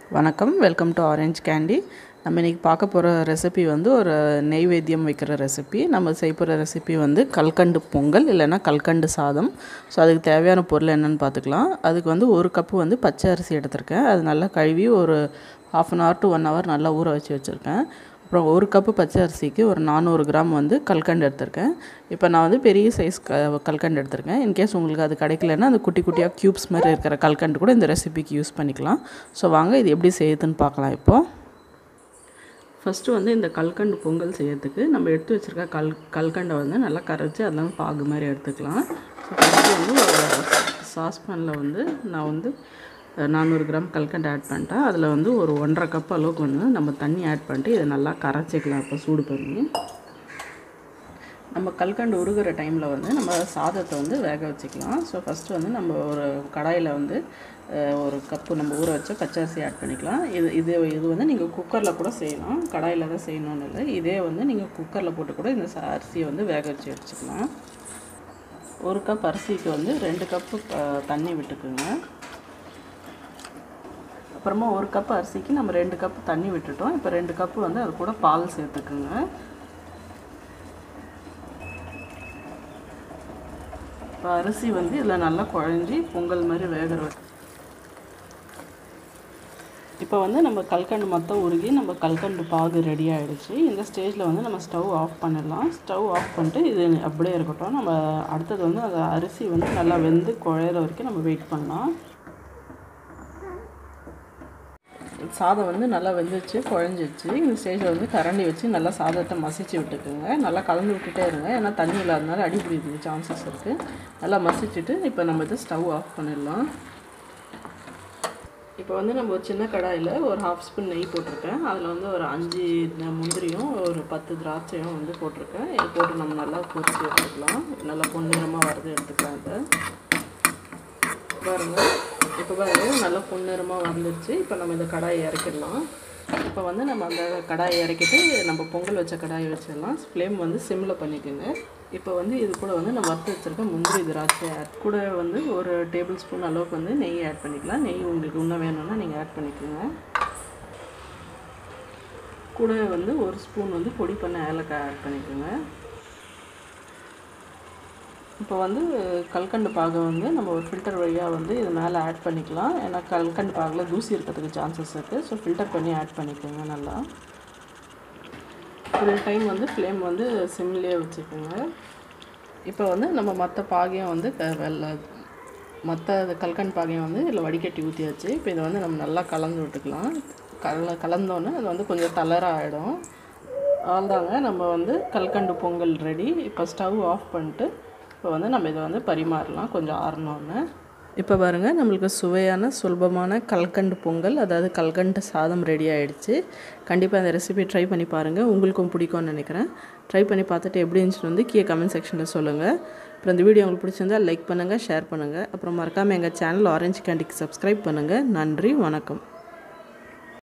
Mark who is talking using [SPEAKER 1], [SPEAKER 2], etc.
[SPEAKER 1] வணக்கம் welcome to orange candy நம்ம இன்றைக்கி பார்க்க போகிற ரெசிபி வந்து ஒரு நெய்வேத்தியம் வைக்கிற ரெசிபி நம்ம செய்ய போகிற ரெசிபி வந்து கல்கண்டு பொங்கல் இல்லைன்னா கல்கண்டு சாதம் ஸோ அதுக்கு தேவையான பொருள் என்னென்னு பார்த்துக்கலாம் அதுக்கு வந்து ஒரு கப்பு வந்து பச்சை அரிசி எடுத்திருக்கேன் அது நல்லா கழுவி ஒரு half an hour to one hour நல்லா ஊற வச்சு வச்சுருக்கேன் அப்புறம் ஒரு கப்பு பச்சை அரிசிக்கு ஒரு நானூறு கிராம் வந்து கல்கண்டு எடுத்திருக்கேன் இப்போ நான் வந்து பெரிய சைஸ் க கல்கண்டு எடுத்திருக்கேன் இன்கேஸ் உங்களுக்கு அது கிடைக்கலன்னா அந்த குட்டி குட்டியாக க்யூப்ஸ் மாதிரி இருக்கிற கல்கண்டு கூட இந்த ரெசிபிக்கு யூஸ் பண்ணிக்கலாம் ஸோ வாங்க இது எப்படி செய்யுதுன்னு பார்க்கலாம் இப்போது ஃபஸ்ட்டு வந்து இந்த கல்கண்டு பொங்கல் செய்யறதுக்கு நம்ம எடுத்து வச்சுருக்க கல் கல்கண்டை வந்து நல்லா கரைச்சி அதெல்லாம் பாகு மாதிரி எடுத்துக்கலாம் ஸோ ஃபஸ்ட்டு வந்து ஒரு சாஸ்பேனில் வந்து நான் வந்து நானூறு கிராம் கல்கண்டு ஆட் பண்ணிட்டேன் அதில் வந்து ஒரு ஒன்றரை கப் அளவுக்கு வந்து நம்ம தண்ணி ஆட் பண்ணிட்டு இதை நல்லா கரைச்சிக்கலாம் இப்போ சூடு பண்ணி நம்ம கல்கண்டு உருகிற டைமில் வந்து நம்ம சாதத்தை வந்து வேக வச்சுக்கலாம் ஸோ ஃபஸ்ட்டு வந்து நம்ம ஒரு கடாயில் வந்து ஒரு கப்பு நம்ம ஊற வச்ச பச்சரிசி ஆட் பண்ணிக்கலாம் இது இது இது வந்து நீங்கள் குக்கரில் கூட செய்யலாம் கடாயில் தான் செய்யணும்னு இல்லை இதே வந்து நீங்கள் குக்கரில் போட்டு கூட இந்த அரிசியை வந்து வேக வச்சு வச்சுக்கலாம் ஒரு கப் அரிசிக்கு வந்து ரெண்டு கப்பு தண்ணி விட்டுக்குங்க அப்புறமா ஒரு கப் அரிசிக்கு நம்ம ரெண்டு கப் தண்ணி விட்டுட்டோம் இப்போ ரெண்டு கப்பு வந்து அது கூட பால் சேர்த்துக்குங்க இப்போ அரிசி வந்து இதில் நல்லா குழஞ்சி பொங்கல் மாதிரி வேகிற இப்போ வந்து நம்ம கல்கண்டு மொத்தம் உருகி நம்ம கல்கண்டு பாகு ரெடி ஆகிடுச்சு இந்த ஸ்டேஜில் வந்து நம்ம ஸ்டவ் ஆஃப் பண்ணிடலாம் ஸ்டவ் ஆஃப் பண்ணிட்டு இது அப்படியே இருக்கட்டும் நம்ம அடுத்தது வந்து அந்த அரிசி வந்து நல்லா வெந்து குழையிற வரைக்கும் நம்ம வெயிட் பண்ணலாம் சாதம் வந்து நல்லா வெந்துச்சு குழஞ்சிச்சு இந்த ஸ்டேஜில் வந்து கரண்டி வச்சு நல்லா சாதத்தை மசிச்சு விட்டுக்குங்க நல்லா கலந்து விட்டுட்டே இருங்க ஏன்னா தண்ணி இல்லாதனால அடி பிடிக்கிறதுக்கு சான்சஸ் இருக்குது நல்லா மசிச்சுட்டு இப்போ நம்ம இதை ஸ்டவ் ஆஃப் பண்ணிடலாம் இப்போ வந்து நம்ம ஒரு சின்ன கடாயில் ஒரு ஹாஃப் ஸ்பூன் நெய் போட்டிருக்கேன் அதில் வந்து ஒரு அஞ்சு முந்திரியும் ஒரு பத்து திராட்சையும் வந்து போட்டிருக்கேன் இது போட்டு நம்ம நல்லா பொரிச்சு எடுத்துக்கலாம் நல்லா பொன்னிறமாக வரது எடுத்துக்கலாம் இதை பாருங்கள் இப்போ பாருங்க நல்லா பொன்னிறமாக வந்துருச்சு இப்போ நம்ம இந்த கடாயை இறக்கிடலாம் இப்போ வந்து நம்ம அந்த கடாயை இறக்கிட்டு நம்ம பொங்கல் வச்ச கடாயை வச்சிடலாம் ஃப்ளேம் வந்து சிம்மில் பண்ணிக்கோங்க இப்போ வந்து இது கூட வந்து நம்ம வறுத்து வச்சுருக்க முந்திரி திராட்சை ஆட் கூட வந்து ஒரு டேபிள் ஸ்பூன் அளவுக்கு வந்து நெய் ஆட் பண்ணிக்கலாம் நெய் உங்களுக்கு இன்னும் வேணும்னா நீங்கள் ஆட் பண்ணிக்கோங்க கூட வந்து ஒரு ஸ்பூன் வந்து பொடி பண்ண ஏலக்காய் ஆட் பண்ணிக்கோங்க இப்போ வந்து கல்கண்டு பாகை வந்து நம்ம ஒரு ஃபில்டர் வழியாக வந்து இது மேலே ஆட் பண்ணிக்கலாம் ஏன்னா கல்கண்டு பாகில் தூசி இருக்கிறதுக்கு சான்சஸ் இருக்குது ஸோ ஃபில்டர் பண்ணி ஆட் பண்ணிக்கோங்க நல்லா ஃபுல் டைம் வந்து ஃப்ளேம் வந்து சிம்லேயே வச்சுக்கோங்க இப்போ வந்து நம்ம மற்ற பாகையும் வந்து க வெள்ளை மற்ற கல்கண்டு பாகையும் வந்து இதில் வடிகட்டி ஊற்றியாச்சு இப்போ இதை வந்து நம்ம நல்லா கலந்து விட்டுக்கலாம் கல கலந்தோன்னே அது வந்து கொஞ்சம் தளராக ஆகிடும் அவ்வளோதாங்க நம்ம வந்து கல்கண்டு பொங்கல் ரெடி இப்போ ஸ்டவ் ஆஃப் பண்ணிட்டு இப்போ வந்து நம்ம இதை வந்து பரிமாறலாம் கொஞ்சம் ஆறணுன்னு இப்போ பாருங்கள் நம்மளுக்கு சுவையான சுலபமான கல்கண்டு பொங்கல் அதாவது கல்கண்டு சாதம் ரெடி ஆகிடுச்சு கண்டிப்பாக அந்த ரெசிபி ட்ரை பண்ணி பாருங்கள் உங்களுக்கும் பிடிக்கும்னு நினைக்கிறேன் ட்ரை பண்ணி பார்த்துட்டு எப்படி இருந்துச்சுன்னு வந்து கீழே கமெண்ட் செக்ஷனில் சொல்லுங்கள் அப்புறம் இந்த வீடியோ உங்களுக்கு பிடிச்சிருந்தால் லைக் பண்ணுங்கள் ஷேர் பண்ணுங்கள் அப்புறம் மறக்காமல் எங்கள் சேனல் ஆரஞ்சு கேண்டிக்கு சப்ஸ்கிரைப் பண்ணுங்கள் நன்றி வணக்கம்